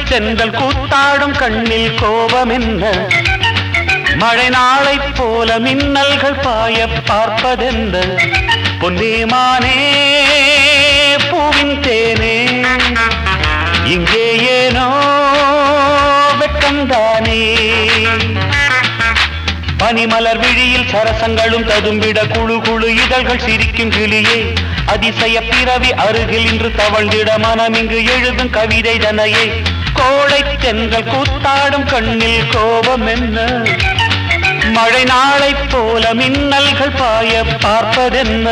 தென்றல் கூத்தாடும் கண்ணில் கோபம் என்ன மழை நாளைப் போல மின்னல்கள் பாய பார்ப்பதென்ன பொன்னேமானே பூவின் தேனே இங்கே ஏனோ வெட்கம்தானே பனிமலர் விழியில் சரசங்களும் ததும்பிட குழு குழு இதழ்கள் சிரிக்கும் கிளியே அதிசய பிறவி அருகில் இன்று தவழ்ந்திட மனம் இங்கு எழுதும் கவிதை தனையே கோடை தென்றல் கூத்தாடும் கண்ணில் கோபம் என்ன மழை நாளைப் போல மின்னல்கள் பாய பார்ப்பதென்ன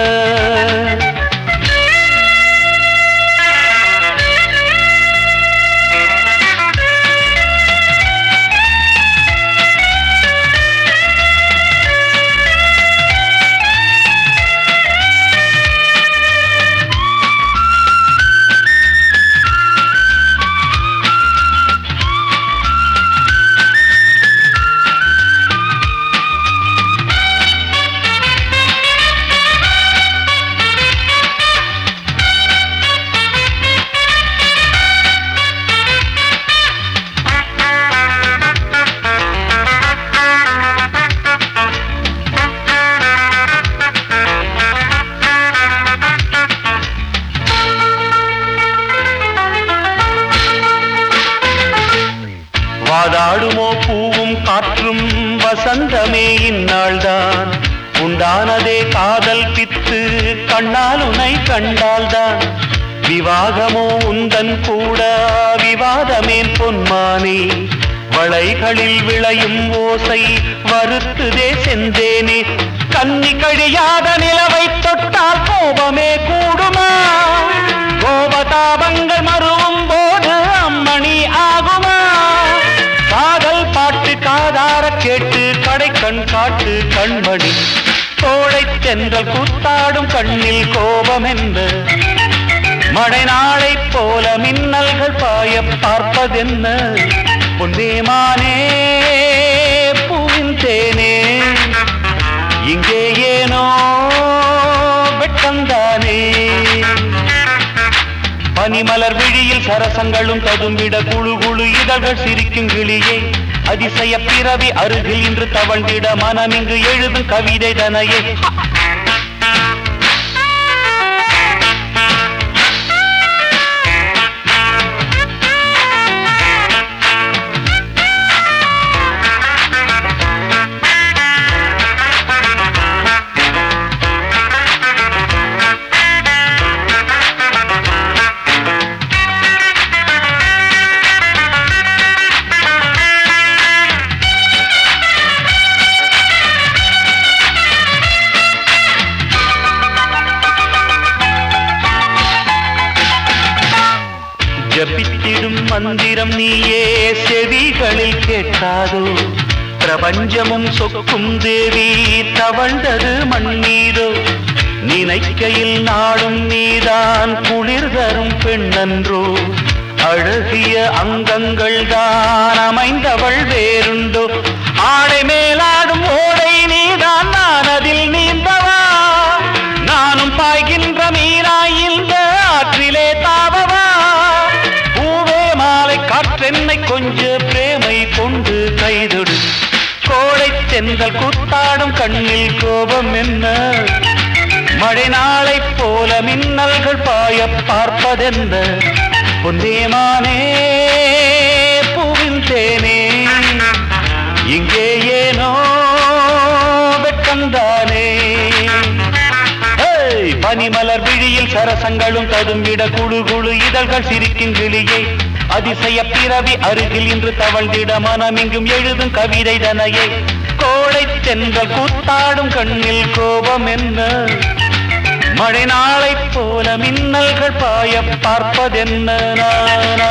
வாதாடுமோ பூவும் காற்றும் வசந்தமே இந்நாள்தான் உண்டானதே காதல் பித்து கண்ணால் உனை கண்டால்தான் விவாகமோ உந்தன் கூட விவாதமேன் பொன்மானே வளைகளில் விளையும் ஓசை வருத்துதே செந்தேனே கன்னி கழியாத நிலவை தொட்டால் கோபமே கூடுமா கோபதாபங்கள் மறுவும் போது அம்மணி ஆகுமா காதல் பாட்டு காதார கேட்டு கடை கண் காட்டு கண்மணி கோடை தென்றல் கூத்தாடும் கண்ணில் கோபம் என்று மழை நாளைப் போல மின்னல்கள் பாய பார்ப்பதென்ன பொன்னேமானே பூவின் தேனே இங்கே ஏனோ வெட்டம்தானே பனிமலர் விழியில் சரசங்களும் ததும்பிட குழு குழு இதழ்கள் சிரிக்கும் கிளியே அதிசய பிறவி அருகில் இன்று தவழ்ந்திட மனம் இங்கு எழுதும் கவிதை தனையே ஜபித்திடும் மந்திரம் நீயே செவிகளில் கேட்காதோ பிரபஞ்சமும் சொக்கும் தேவி தவழ்ந்தது மண்ணீரோ நினைக்கையில் நாடும் நீதான் குளிர் தரும் பெண்ணன்றோ அழகிய அங்கங்கள் தான் அமைந்தவள் வேறுண்டோ ஆடை மேலாடும் ஓடை நீதான் நான் அதில் நீந்தவா நானும் பாய்கின்ற மீனாய் இந்த ஆற்றிலே தாவவா பூவே மாலை காற்றென்னை கொஞ்ச பிரேமை கொண்டு கைதொடு கோடை தென்றல் கூத்தாடும் கண்ணில் கோபம் என்ன மழை நாளைப் போல மின்னல்கள் பாய பார்ப்பதென்ன பொன்னேமானே பூவின் தேனே இங்கே ஏனோ வெட்கம்தானே ஏய், பனிமலர் விழியில் சரசங்களும் ததும்பிட குழு குழு இதழ்கள் சிரிக்கும் கிளியே அதிசய பிறவி அருகில் இன்று தவழ்ந்திட மனமிங்கும் எழுதும் கவிதை தனையே கோடை தென்றல் கூத்தாடும் கண்ணில் கோபம் என்ன மழை நாளைப் போல மின்னல்கள் பாய பார்ப்பதென்ன நானா